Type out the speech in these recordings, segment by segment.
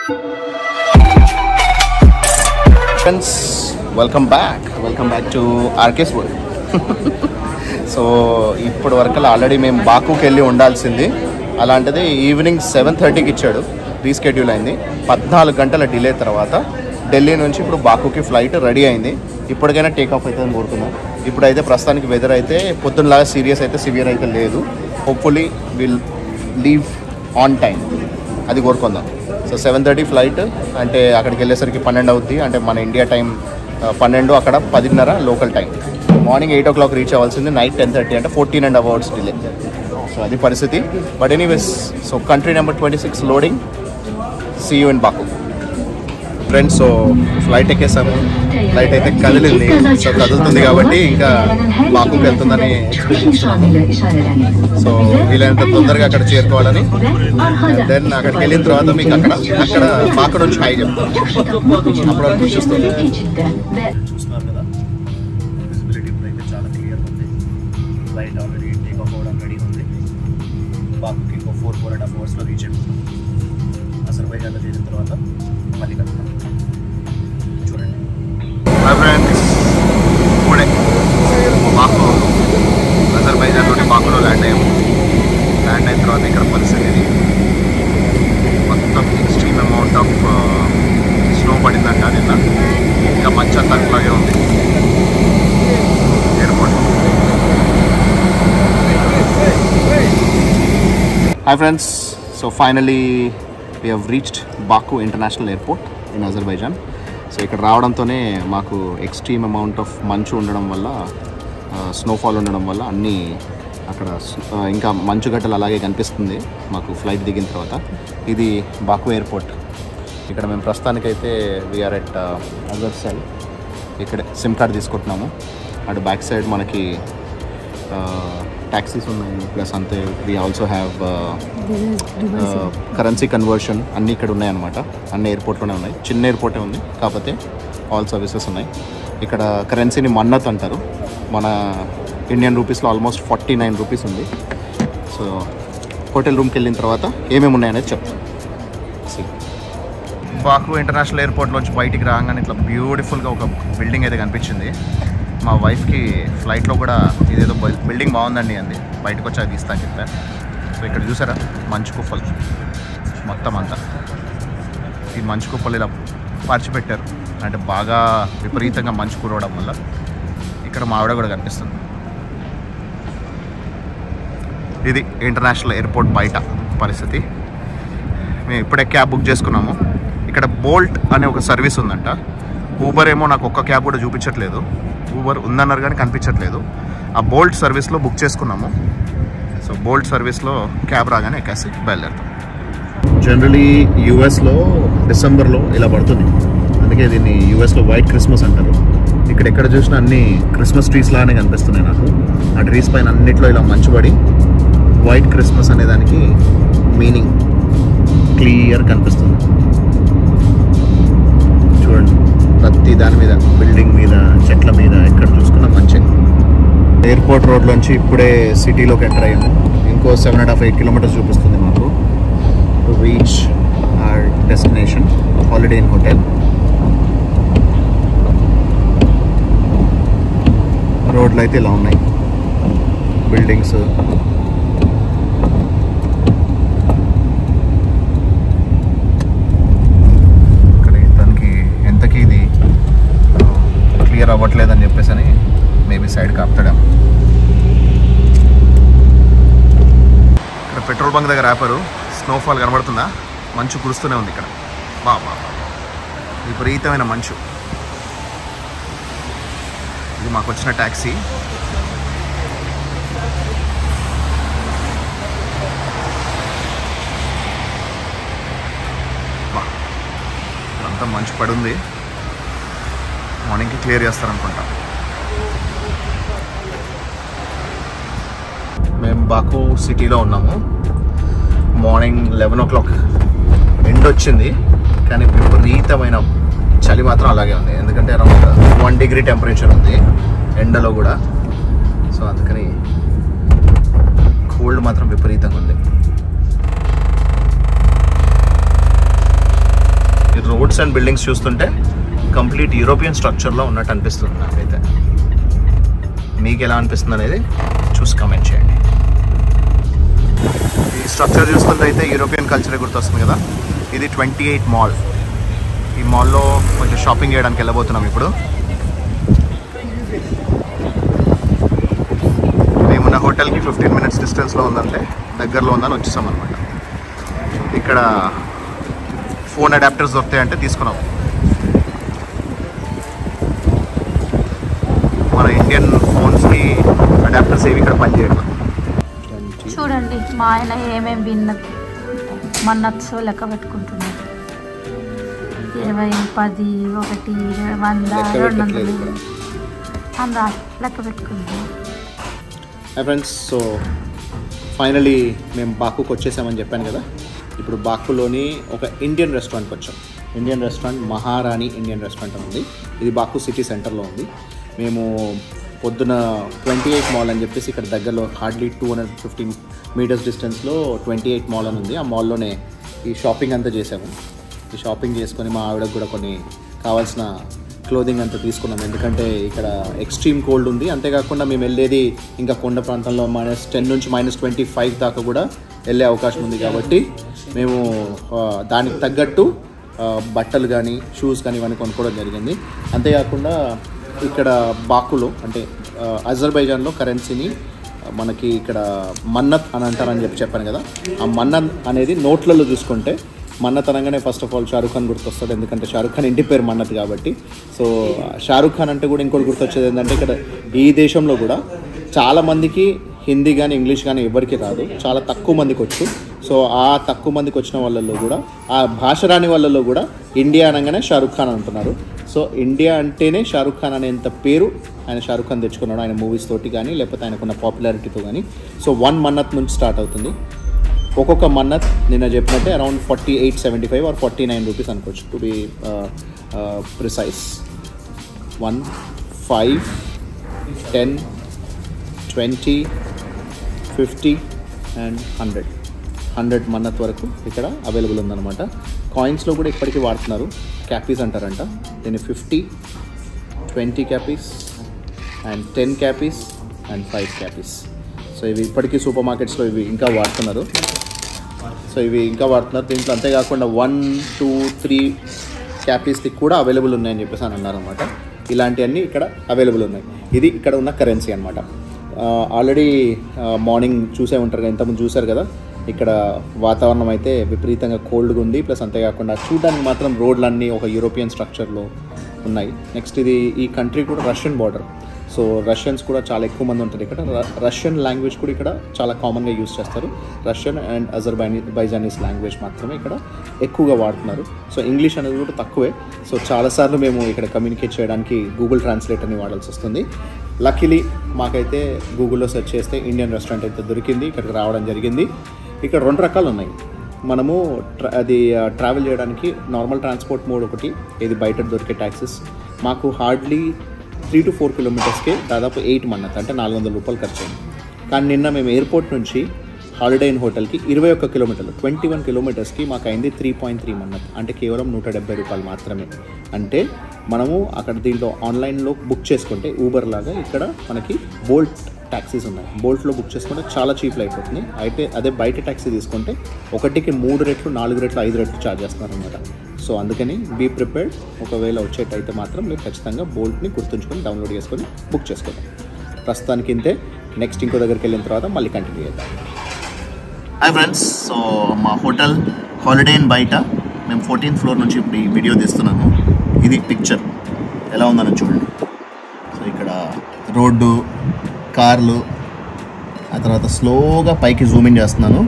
Friends welcome back welcome back to RK's world so ఇప్పటి వరకు already మేము బాకుకి వెళ్ళి ఉండాల్సింది అలాంటిది ఈవినింగ్ సెవెన్ థర్టీకి ఇచ్చాడు రీస్కెడ్యూల్ అయింది పద్నాలుగు గంటల డిలే తర్వాత ఢిల్లీ నుంచి ఇప్పుడు బాకుకి ఫ్లైట్ రెడీ అయింది ఇప్పటికైనా టేక్ ఆఫ్ అవుతుందని కోరుతున్నాం ఇప్పుడైతే ప్రస్తుతానికి వెదర్ అయితే పొద్దున్నలాగా సీరియస్ అయితే సివియర్ అయితే లేదు hopefully will leave on time అది కోరుకుందాం సో సెవెన్ థర్టీ ఫ్లైట్ అంటే అక్కడికి వెళ్ళేసరికి పన్నెండు అవుద్ది అంటే మన ఇండియా టైం ఆ, పన్నెండు అక్కడ పదిన్నర local time morning eight o'clock reach అవ్వాల్సింది నైట్ టెన్ థర్టీ అంటే fourteen and hours delay so అది పరిస్థితి but anyways so country number twenty six loading see you in Baku friends so flight ఎక్కేసాము flight అయితే కదిలింది so కదులుతుంది కాబట్టి ఇంకా బాకుకి వెళ్తుందని సో వీలైనంత తొందరగా అక్కడ చేరుకోవాలని దెన్ అక్కడికి వెళ్ళిన తర్వాత మీకు అక్కడ అక్కడ బాకు నుంచి హాయ్ చెప్తాను అప్పుడు వరకు చూస్తాను చూస్తున్నారు కదా విజిబిలిటీ ఇప్పుడు అయితే చాలా క్లియర్ ఉంది ఫ్లైట్ ఆల్రెడీ టేక్ ఆఫ్ అవ్వడం రెడీ ఉంది బాకుకి ఇంకో ఫోర్ ఫోర్ అండ్ హాఫ్ అవర్స్లో రీచ్ అయిపోతుంది అసర్బైజాన్లో చేరిన తర్వాత మళ్ళీ కలుగుతాం చూడండి ఫ్రెండ్స్ ఇప్పుడే బాకు అజర్బైజాన్లోని బాకులో ల్యాండ్ అయ్యాము ల్యాండ్ అయిన తర్వాత ఇక్కడ పరిస్థితి ఇది మొత్తం ఎక్స్ట్రీమ్ అమౌంట్ ఆఫ్ స్నో పడిందంట నిన్న ఇంకా మంచి అంతా అట్లాగే ఉంది airport hi friends so finally we have reached Baku international airport in Azerbaijan so ఇక్కడ రావడంతోనే మాకు ఎక్స్ట్రీమ్ అమౌంట్ ఆఫ్ మంచు ఉండడం వల్ల స్నోఫాల్ ఉండడం వల్ల అన్నీ అక్కడ స్- ఆ, ఇంకా మంచు గడ్డలు అలాగే కనిపిస్తుంది మాకు ఫ్లైట్ దిగిన తర్వాత ఇది బాకు ఎయిర్పోర్ట్ ఇక్కడ మేము ప్రస్తుతానికైతే వీఆర్ ఎట్ అదర్ సైడ్ ఇక్కడ సిమ్ కార్డ్ తీసుకుంటున్నాము అటు బ్యాక్ సైడ్ మనకి ట్యాక్సీస్ ఉన్నాయి ప్లస్ అంతే we also have currency conversion అన్నీ ఇక్కడ ఉన్నాయన్నమాట అన్ని ఎయిర్పోర్ట్లోనే ఉన్నాయి చిన్న ఎయిర్పోర్టే ఉంది కాకపోతే ఆల్ సర్వీసెస్ ఉన్నాయి ఇక్కడ కరెన్సీని మన్నత్ అంటారు మన ఇండియన్ రూపీస్లో ఆల్మోస్ట్ ఫార్టీ నైన్ రూపీస్ ఉంది సో హోటల్ రూమ్కి వెళ్ళిన తర్వాత ఏమేమి ఉన్నాయనేది చెప్తాను బాకు ఇంటర్నేషనల్ ఎయిర్పోర్ట్లోంచి బయటికి రాగానే ఇట్లా బ్యూటిఫుల్గా ఒక బిల్డింగ్ అయితే కనిపించింది మా వైఫ్కి ఫ్లైట్లో కూడా ఇదేదో బి- బిల్డింగ్ బాగుందండి అంది బయటకు వచ్చి అది తీస్తా అని చెప్పా సో ఇక్కడ చూసారా మంచు కుప్పలు మొత్తం అంతా ఈ మంచు కుప్పలు ఇలా పార్చిపెట్టారు అంటే బాగా విపరీతంగా మంచు కురవడం వల్ల ఇక్కడ మా ఆవిడ కూడా కనిపిస్తుంది ఇది ఇంటర్నేషనల్ ఎయిర్పోర్ట్ బయట పరిస్థితి మేము ఇప్పుడే క్యాబ్ బుక్ చేసుకున్నాము ఇక్కడ బోల్ట్ అనే ఒక సర్వీస్ ఉందంట ఊబర్ ఏమో నాకు ఒక్క క్యాబ్ కూడా చూపించట్లేదు ఊబర్ ఉందన్నారు కానీ కనిపించట్లేదు ఆ బోల్ట్ సర్వీస్లో బుక్ చేసుకున్నాము సో బోల్ట్ సర్వీస్లో క్యాబ్ రాగానే ఎక్కేసి బయలుదేరుతాం జనరలీ యూఎస్లో డిసెంబర్లో ఇలా పడుతుంది అందుకే దీన్ని యూఎస్లో వైట్ క్రిస్మస్ అంటారు ఇక్కడ ఎక్కడ చూసినా అన్ని క్రిస్మస్ ట్రీస్ లానే కనిపిస్తున్నాయి నాకు ఆ ట్రీస్ పైన అన్నిట్లో ఇలా మంచుబడి వైట్ క్రిస్మస్ అనే దానికి మీనింగ్ క్లియర్ కనిపిస్తుంది చూడండి ప్రతి దాని మీద బిల్డింగ్ మీద చెట్ల మీద ఎక్కడ చూసుకున్నా మంచి ఎయిర్పోర్ట్ రోడ్లోంచి ఇప్పుడే సిటీలోకి ఎంటర్ అయ్యాము ఇంకో seven and half eight kilometres చూపిస్తుంది మాకు to reach our destination Holiday Inn hotel రోడ్లు అయితే ఇలా ఉన్నాయి బిల్డింగ్స్ ఇక్కడ దానికి ఎంతకి ఇది క్లియర్ అవ్వట్లేదని చెప్పేసి అని మేబీ సైడ్ కాపుతాడాం ఇక్కడ పెట్రోల్ బంక్ దగ్గర ఆపారు స్నోఫాల్ కనబడుతుందా మంచు కురుస్తూనే ఉంది ఇక్కడ బా బా బా. విపరీతమైన మంచు ఇది మాకు వచ్చిన ట్యాక్సీ బా. అంతా మంచు పడుంది మార్నింగ్కి క్లియర్ చేస్తారనుకుంటా మేము బాకు సిటీలో ఉన్నాము morning eleven o'clock end వచ్చింది కానీ విపరీతమైన చలి మాత్రం అలాగే ఉంది ఎందుకంటే అరౌండ్ వన్ డిగ్రీ టెంపరేచర్ ఉంది ఎండలో కూడా సో అందుకని కోల్డ్ మాత్రం విపరీతంగా ఉంది రోడ్స్ అండ్ బిల్డింగ్స్ చూస్తుంటే కంప్లీట్ యూరోపియన్ స్ట్రక్చర్లో ఉన్నట్టు అనిపిస్తుంది నాకైతే మీకు ఎలా అనిపిస్తుంది అనేది చూసి కమెంట్ చేయండి ఈ స్ట్రక్చర్ చూస్తుంటే అయితే యూరోపియన్ కల్చరే గుర్తొస్తుంది కదా ఇది ట్వంటీ ఎయిట్ మాల్ ఈ మాల్లో కొంచెం షాపింగ్ చేయడానికి వెళ్ళబోతున్నాం ఇప్పుడు మేమున్న హోటల్కి ఫిఫ్టీన్ మినిట్స్ డిస్టెన్స్లో ఉందంటే దగ్గరలో ఉందని వచ్చేసాం అనమాట ఇక్కడ ఫోన్ అడాప్టర్స్ దొరుకుతాయంటే తీసుకున్నాం మన ఇండియన్ ఫోన్స్కి అడాప్టర్స్ ఏవి ఇక్కడ పనిచేయట్లేదు చూడండి మా ఆయన ఏమేమి విన్న మన్నత్సో లెక్క పెట్టుకుంటున్నారు ఇరవై పది ఒకటి వంద లెక్క రెండు పెట్టట్లేదు వందలు ఇక్కడ అందా లెక్క పెట్టుకుంటున్నారు హై ఫ్రెండ్స్ సో ఫైనలీ మేము బాకుకి వచ్చేసామని చెప్పాను కదా ఇప్పుడు బాకులోని ఒక ఇండియన్ రెస్టారెంట్కి వచ్చాం Indian restaurant Maharani Indian restaurant అని ఉంది ఇది బాకు సిటీ సెంటర్లో ఉంది మేము పొద్దున ట్వంటీ ఎయిట్ మాల్ అని చెప్పేసి ఇక్కడ దగ్గరలో hardly two hundred fifteen metres డిస్టెన్స్లో ట్వంటీ ఎయిట్ మాల్ అని ఉంది ఆ మాల్లోనే ఈ షాపింగ్ అంతా చేసాము ఈ షాపింగ్ చేసుకొని మా ఆవిడకు కూడా కొన్ని కావాల్సిన క్లోదింగ్ అంతా తీసుకున్నాం ఎందుకంటే ఇక్కడ ఎక్స్ట్రీమ్ కోల్డ్ ఉంది అంతేకాకుండా మేము వెళ్ళేది ఇంకా కొండ ప్రాంతంలో మైనస్ టెన్ నుంచి మైనస్ ట్వంటీ ఫైవ్ దాకా కూడా వెళ్ళే అవకాశం ఉంది కాబట్టి మేము ఆ, దానికి తగ్గట్టు ఆ, బట్టలు కానీ షూస్ కానీ ఇవన్నీ కొనుక్కోవడం జరిగింది అంతేకాకుండా ఇక్కడ బాకులో అంటే ఆ, అజర్బైజాన్లో కరెన్సీని మనకి ఇక్కడ మన్నత్ అని అంటారని చెప్పి చెప్పాను కదా ఆ మన్నత్ అనేది నోట్లలో చూసుకుంటే మన్నత్ అనగానే first of all Shahrukh Khan గుర్తొస్తాడు ఎందుకంటే షారుఖ్ ఖాన్ ఇంటి పేరు మన్నత్ కాబట్టి సో షారుఖ్ ఖాన్ అంటే కూడా ఇంకోటి గుర్తొచ్చేది ఏంటంటే ఇక్కడ ఈ దేశంలో కూడా చాలా మందికి హిందీ కానీ ఇంగ్లీష్ కానీ ఎవరికి రాదు చాలా తక్కువ మందికి వచ్చు సో ఆ తక్కువ మందికి వచ్చిన వాళ్ళల్లో కూడా ఆ భాష రాని వాళ్ళల్లో కూడా ఇండియా అనగానే షారుఖ్ ఖాన్ అంటున్నారు సో ఇండియా అంటేనే షారుఖ్ ఖాన్ అనేంత పేరు ఆయన షారుఖ్ ఖాన్ తెచ్చుకున్నాడు ఆయన మూవీస్ తోటి కానీ లేకపోతే ఆయనకున్న పాపులారిటీతో కానీ సో వన్ మన్నత్ నుంచి స్టార్ట్ అవుతుంది ఒక్కొక్క మన్నత్ నిన్న చెప్పినట్టే around forty eight seventy five or forty nine rupees అనుకోవచ్చు to be precise one five ten twenty fifty and hundred hundred manat వరకు ఇక్కడ అవైలబుల్ ఉందన్నమాట కాయిన్స్లో కూడా ఇప్పటికీ వాడుతున్నారు క్యాపీస్ అంటారంట దీన్ని ఫిఫ్టీ ట్వంటీ క్యాపీస్ అండ్ టెన్ క్యాపీస్ అండ్ ఫైవ్ క్యాపీస్ సో ఇవి ఇప్పటికీ సూపర్ మార్కెట్స్లో ఇవి ఇంకా వాడుతున్నారు సో ఇవి ఇంకా వాడుతున్నారు దీంట్లో అంతేకాకుండా వన్ టూ త్రీ క్యాపీస్కి కూడా అవైలబుల్ ఉన్నాయని చెప్పేసి అని అన్నారు అనమాట ఇలాంటివన్నీ ఇక్కడ అవైలబుల్ ఉన్నాయి ఇది ఇక్కడ ఉన్న కరెన్సీ అనమాట ఆల్రెడీ మార్నింగ్ చూసే ఉంటారు కదా ఇంతకుముందు చూశారు కదా ఇక్కడ వాతావరణం అయితే విపరీతంగా కోల్డ్గా ఉంది ప్లస్ అంతేకాకుండా చూడడానికి మాత్రం రోడ్లన్నీ ఒక యూరోపియన్ స్ట్రక్చర్లో ఉన్నాయి నెక్స్ట్ ఇది ఈ కంట్రీ కూడా రష్యన్ బార్డర్ సో రష్యన్స్ కూడా చాలా ఎక్కువ మంది ఉంటారు ఇక్కడ ర- రష్యన్ లాంగ్వేజ్ కూడా ఇక్కడ చాలా కామన్గా యూస్ చేస్తారు రష్యన్ అండ్ అజర్బైని బైజానీస్ లాంగ్వేజ్ మాత్రమే ఇక్కడ ఎక్కువగా వాడుతున్నారు సో ఇంగ్లీష్ అనేది కూడా తక్కువే సో చాలాసార్లు మేము ఇక్కడ కమ్యూనికేట్ చేయడానికి గూగుల్ ట్రాన్స్లేటర్ని వాడాల్సి వస్తుంది లక్కీలీ మాకైతే గూగుల్లో సెర్చ్ చేస్తే ఇండియన్ రెస్టారెంట్ అయితే దొరికింది ఇక్కడికి రావడం జరిగింది ఇక్కడ రెండు రకాలు ఉన్నాయి మనము ట్రా అది ట్రావెల్ చేయడానికి నార్మల్ ట్రాన్స్పోర్ట్ మోడ్ ఒకటి ఇది బయట దొరికే ట్యాక్సెస్ మాకు హార్డ్లీ త్రీ టు ఫోర్ కిలోమీటర్స్కి దాదాపు ఎయిట్ మన్నత్ అంటే నాలుగు వందల రూపాయలు ఖర్చు అయింది కానీ నిన్న మేము ఎయిర్పోర్ట్ నుంచి హాలిడే ఇన్ హోటల్కి ఇరవై ఒక్క కిలోమీటర్లు ట్వంటీ వన్ కిలోమీటర్స్కి మాకు అయింది త్రీ పాయింట్ త్రీ మన్నత్ అంటే కేవలం నూట డెబ్బై రూపాయలు మాత్రమే అంటే మనము అక్కడ దీంట్లో ఆన్లైన్లో బుక్ చేసుకుంటే ఊబర్ లాగా ఇక్కడ మనకి బోల్ట్ ట్యాక్సీస్ ఉన్నాయి బోల్ట్లో బుక్ చేసుకుంటే చాలా చీప్లో అయిపోతుంది అయితే అదే బయట ట్యాక్సీ తీసుకుంటే ఒకటికి మూడు రెట్లు నాలుగు రెట్లు ఐదు రెట్లు ఛార్జ్ చేస్తున్నారు అనమాట సో అందుకని బీ ప్రిపేర్డ్ ఒకవేళ వచ్చేటైతే మాత్రం మీరు ఖచ్చితంగా బోల్ట్ని గుర్తుంచుకొని డౌన్లోడ్ చేసుకొని బుక్ చేసుకోండి ప్రస్తుతానికి ఇంతే నెక్స్ట్ ఇంకో దగ్గరికి వెళ్ళిన తర్వాత మళ్ళీ కంటిన్యూ చేద్దాం హాయ్ ఫ్రెండ్స్ సో మా హోటల్ హాలిడే ఇన్ బయట మేము ఫోర్టీన్త్ ఫ్లోర్ నుంచి ఇప్పుడు ఈ వీడియో తీస్తున్నాము ఇది పిక్చర్ ఎలా ఉందని చూడండి సో ఇక్కడ రోడ్డు కార్లు ఆ తర్వాత స్లోగా పైకి జూమ్ ఇన్ చేస్తున్నాను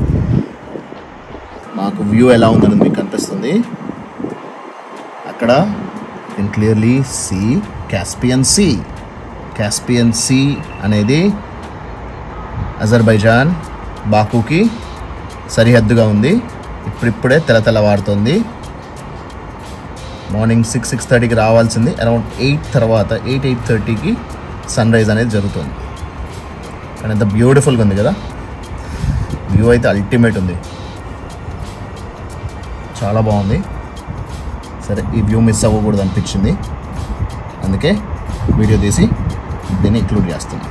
మాకు వ్యూ ఎలా ఉందని మీకు కనిపిస్తుంది అక్కడ can clearly see Caspian Sea Caspian Sea అనేది అజర్బైజాన్ బాకుకి సరిహద్దుగా ఉంది ఇప్పుడిప్పుడే తెల్ల తెల్లవారుతుంది మార్నింగ్ సిక్స్ సిక్స్ థర్టీకి రావాల్సింది అరౌండ్ ఎయిట్ తర్వాత ఎయిట్ ఎయిట్ థర్టీకి సన్ రైజ్ అనేది జరుగుతుంది కానీ ఎంత బ్యూటిఫుల్గా ఉంది కదా వ్యూ అయితే అల్టిమేట్ ఉంది చాలా బాగుంది సరే ఈ వ్యూ మిస్ అవ్వకూడదు అనిపించింది అందుకే వీడియో తీసి దీన్ని ఇంక్లూడ్ చేస్తున్నాను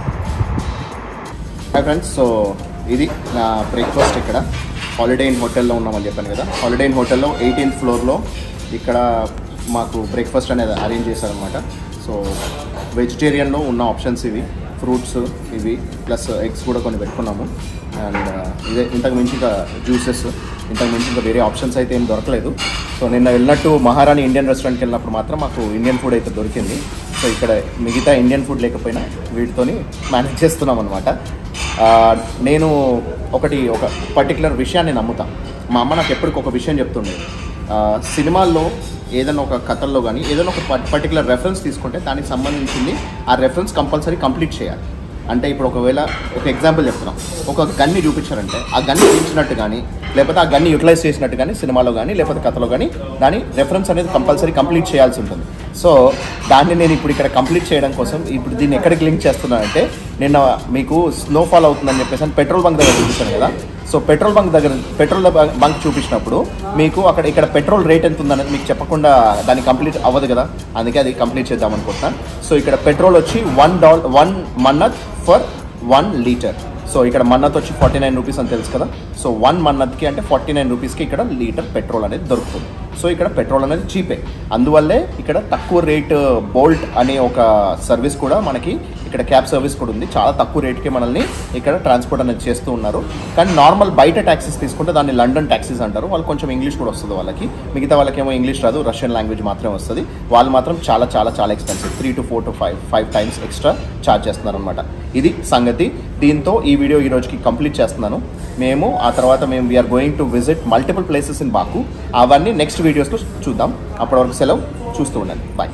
హాయ్ ఫ్రెండ్స్ సో ఇది నా బ్రేక్ఫాస్ట్ ఇక్కడ హాలిడే ఇన్ హోటల్లో ఉన్నామని చెప్పాను కదా హాలిడే ఇన్ హోటల్లో ఎయిటీన్త్ ఫ్లోర్లో ఇక్కడ మాకు బ్రేక్ఫాస్ట్ అనేది అరేంజ్ చేశారనమాట సో వెజిటేరియన్లో ఉన్న ఆప్షన్స్ ఇవి ఫ్రూట్స్ ఇవి ప్లస్ ఎగ్స్ కూడా కొన్ని పెట్టుకున్నాము అండ్ ఇదే ఇంతకు మించి ఇంకా జ్యూసెస్ ఇంతకు మించి ఇంకా వేరే ఆప్షన్స్ అయితే ఏం దొరకలేదు సో నిన్న వెళ్ళినట్టు మహారాణి ఇండియన్ రెస్టారెంట్కి వెళ్ళినప్పుడు మాత్రం మాకు ఇండియన్ ఫుడ్ అయితే దొరికింది సో ఇక్కడ మిగతా ఇండియన్ ఫుడ్ లేకపోయినా వీటితోని మేనేజ్ చేస్తున్నాం అనమాట ఆ, నేను ఒకటి ఒక పర్టికులర్ విషయాన్ని నమ్ముతా మా అమ్మ నాకు ఎప్పటికి ఒక విషయం చెప్తుండే ఆ, సినిమాల్లో ఏదైనా ఒక కథల్లో కానీ ఏదైనా ఒక పర్టికులర్ రెఫరెన్స్ తీసుకుంటే దానికి సంబంధించింది ఆ రెఫరెన్స్ కంపల్సరీ కంప్లీట్ చేయాలి అంటే ఇప్పుడు ఒకవేళ ఒక ఎగ్జాంపుల్ చెప్తున్నాం ఒక గన్ని చూపించారంటే ఆ గన్ని చూపించినట్టు కానీ లేకపోతే ఆ గన్ని యూటిలైజ్ చేసినట్టు కానీ సినిమాలో కానీ లేకపోతే కథలో కానీ దాని రెఫరెన్స్ అనేది కంపల్సరీ కంప్లీట్ చేయాల్సి ఉంటుంది సో దాన్ని నేను ఇప్పుడు ఇక్కడ కంప్లీట్ చేయడం కోసం ఇప్పుడు దీన్ని ఎక్కడికి లింక్ చేస్తున్నానంటే నిన్న మీకు స్నోఫాల్ అవుతుందని చెప్పేసి అని పెట్రోల్ బంక్ దగ్గర చూపించాను కదా సో పెట్రోల్ బంక్ దగ్గర పెట్రోల్ బంక్ చూపించినప్పుడు మీకు అక్కడ ఇక్కడ పెట్రోల్ రేట్ ఎంత ఉందనేది మీకు చెప్పకుండా దాన్ని కంప్లీట్ అవ్వదు కదా అందుకే అది కంప్లీట్ చేద్దాం అనుకుంటున్నాను సో ఇక్కడ పెట్రోల్ వచ్చి వన్ డాల్ one manat for one litre so ఇక్కడ మన్నత్ వచ్చి ఫార్టీ నైన్ రూపీస్ అని తెలుసు కదా సో వన్ మన్నత్కి అంటే ఫార్టీ నైన్ రూపీస్కి ఇక్కడ లీటర్ పెట్రోల్ అనేది దొరుకుతుంది సో ఇక్కడ పెట్రోల్ అనేది చీపే అందువల్లే ఇక్కడ తక్కువ రేట్ బోల్ట్ అనే ఒక సర్వీస్ కూడా మనకి ఇక్కడ క్యాబ్ సర్వీస్ కూడా ఉంది చాలా తక్కువ రేట్కి మనల్ని ఇక్కడ ట్రాన్స్పోర్ట్ అనేది చేస్తూ ఉన్నారు కానీ నార్మల్ బయట ట్యాక్సీస్ తీసుకుంటే దాన్ని లండన్ ట్యాక్సీస్ అంటారు వాళ్ళు కొంచెం ఇంగ్లీష్ కూడా వస్తుంది వాళ్ళకి మిగతా వాళ్ళకేమో ఇంగ్లీష్ రాదు రష్యన్ లాంగ్వేజ్ మాత్రమే వస్తుంది వాళ్ళు మాత్రం చాలా చాలా చాలా expensive three to four to five five times extra charge చేస్తున్నారు అనమాట ఇది సంగతి దీంతో ఈ వీడియో ఈ రోజుకి కంప్లీట్ చేస్తున్నాను మేము ఆ తర్వాత మేము we are going to visit multiple places in Baku అవన్నీ నెక్స్ట్ వీడియోస్లో చూద్దాం అప్పటి వరకు సెలవు చూస్తూ ఉండండి బాయ్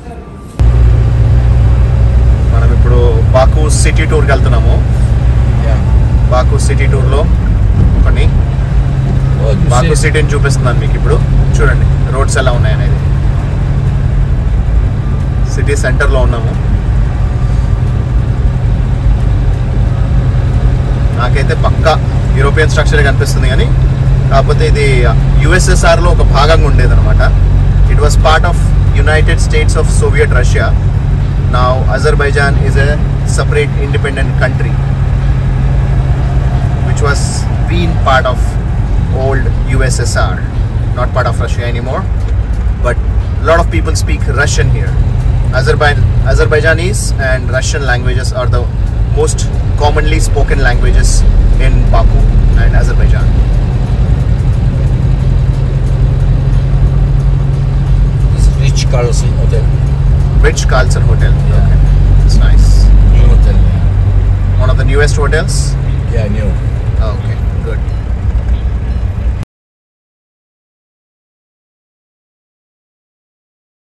మనం ఇప్పుడు బాకు సిటీ టూర్కి వెళ్తున్నాము బాకు సిటీ టూర్లో కొన్ని బాకు సిటీని చూపిస్తున్నాను మీకు ఇప్పుడు చూడండి రోడ్స్ ఎలా ఉన్నాయనేది సిటీ సెంటర్లో ఉన్నాము నాకైతే పక్కా యూరోపియన్ స్ట్రక్చర్ కనిపిస్తుంది కానీ కాకపోతే ఇది యుఎస్ఎస్ఆర్లో ఒక భాగంగా ఉండేది అనమాట it was part of United States of Soviet Russia నా Azerbaijan is a separate independent country which was been part of old USSR, not part of Russia anymore. But a lot of people speak Russian here. Azerbaijan, Azerbaijanis and Russian languages are the most commonly spoken languages in Baku and Azerbaijan. It's Rich Carlson Hotel. Rich Carlson Hotel. Yeah. Okay. It's nice. New hotel. One of the newest hotels. Yeah, new.